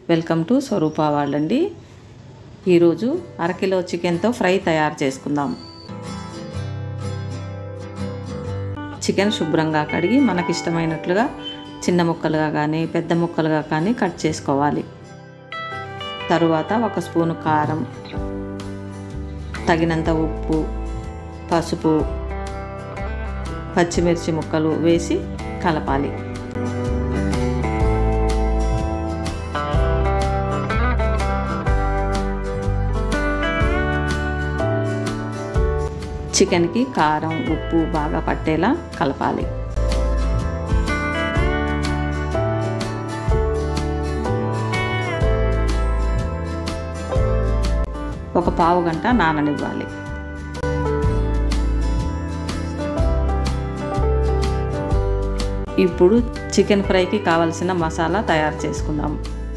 welcome to స్వరూప వాళ్ళండి ఈరోజు అరకిలో చికెన్తో ఫ్రై తయారు చేసుకుందాం చికెన్ శుభ్రంగా కడిగి మనకి ఇష్టమైనట్లుగా చిన్న ముక్కలుగా కానీ పెద్ద ముక్కలుగా కానీ కట్ చేసుకోవాలి తరువాత ఒక స్పూను కారం తగినంత ఉప్పు పసుపు పచ్చిమిర్చి ముక్కలు వేసి కలపాలి చికెన్కి కారం ఉప్పు బాగా పట్టేలా కలపాలి ఒక పావు గంట నాననివ్వాలి ఇప్పుడు చికెన్ ఫ్రైకి కావలసిన మసాలా తయారు చేసుకుందాం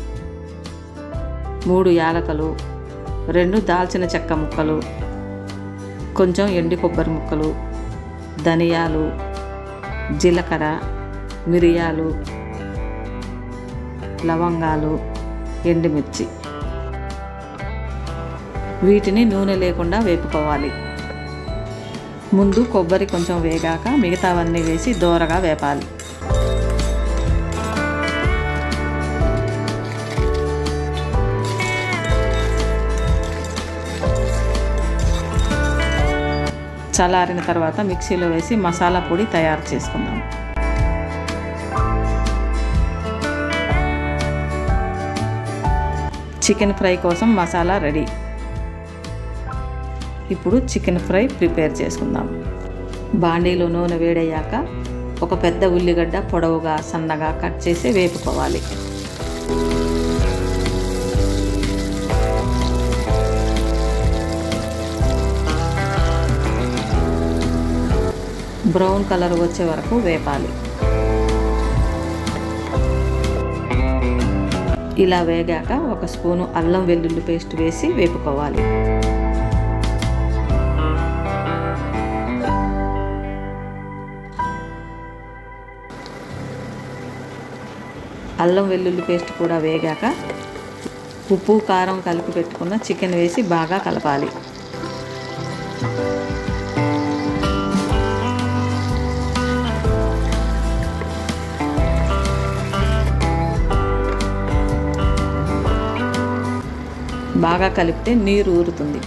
మూడు యాలకలు రెండు దాల్చిన చెక్క ముక్కలు కొంచెం ఎండి కొబ్బరి ముక్కలు ధనియాలు జీలకర్ర మిరియాలు లవంగాలు ఎండుమిర్చి వీటిని నూనె లేకుండా వేపుకోవాలి ముందు కొబ్బరి కొంచెం వేగాక మిగతావన్నీ వేసి దోరగా వేపాలి చల్లారిన తర్వాత మిక్సీలో వేసి మసాలా పొడి తయారు చేసుకుందాం చికెన్ ఫ్రై కోసం మసాలా రెడీ ఇప్పుడు చికెన్ ఫ్రై ప్రిపేర్ చేసుకుందాం బాండీలో నూనె వేడయ్యాక ఒక పెద్ద ఉల్లిగడ్డ పొడవుగా సన్నగా కట్ చేసి వేపుకోవాలి బ్రౌన్ కలర్ వచ్చే వరకు వేపాలి ఇలా వేగాక ఒక స్పూను అల్లం వెల్లుల్లి పేస్ట్ వేసి వేపుకోవాలి అల్లం వెల్లుల్లి పేస్ట్ కూడా వేగాక ఉప్పు కారం కలిపి పెట్టుకున్న చికెన్ వేసి బాగా కలపాలి బాగా కలిపితే నీరు ఊరుతుంది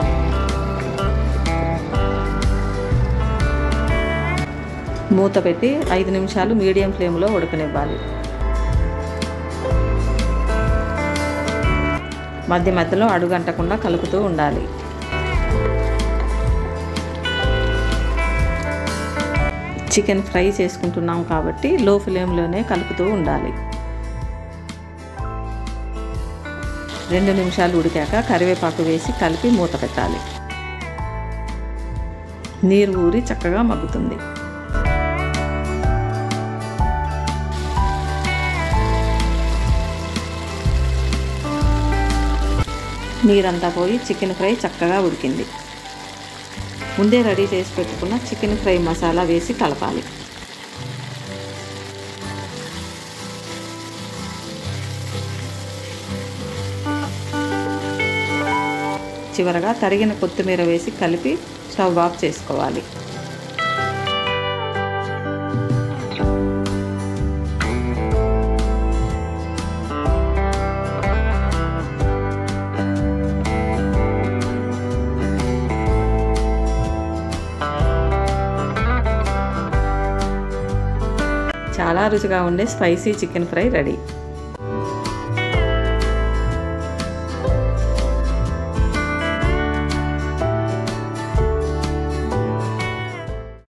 మూత పెట్టి ఐదు నిమిషాలు మీడియం ఫ్లేమ్లో ఉడకనివ్వాలి మధ్య మధ్యలో అడుగంటకుండా కలుపుతూ ఉండాలి చికెన్ ఫ్రై చేసుకుంటున్నాం కాబట్టి లో ఫ్లేమ్లోనే కలుపుతూ ఉండాలి రెండు నిమిషాలు ఉడికాక కరివేపాకు వేసి కలిపి మూత పెట్టాలి నీరు ఊరి చక్కగా మగ్గుతుంది నీరంతా పోయి చికెన్ ఫ్రై చక్కగా ఉడికింది ముందే రెడీ చేసి పెట్టుకున్న చికెన్ ఫ్రై మసాలా వేసి కలపాలి చివరగా తరిగిన కొత్తిమీర వేసి కలిపి స్టవ్ ఆఫ్ చేసుకోవాలి చాలా రుచిగా ఉండే స్పైసీ చికెన్ ఫ్రై రెడీ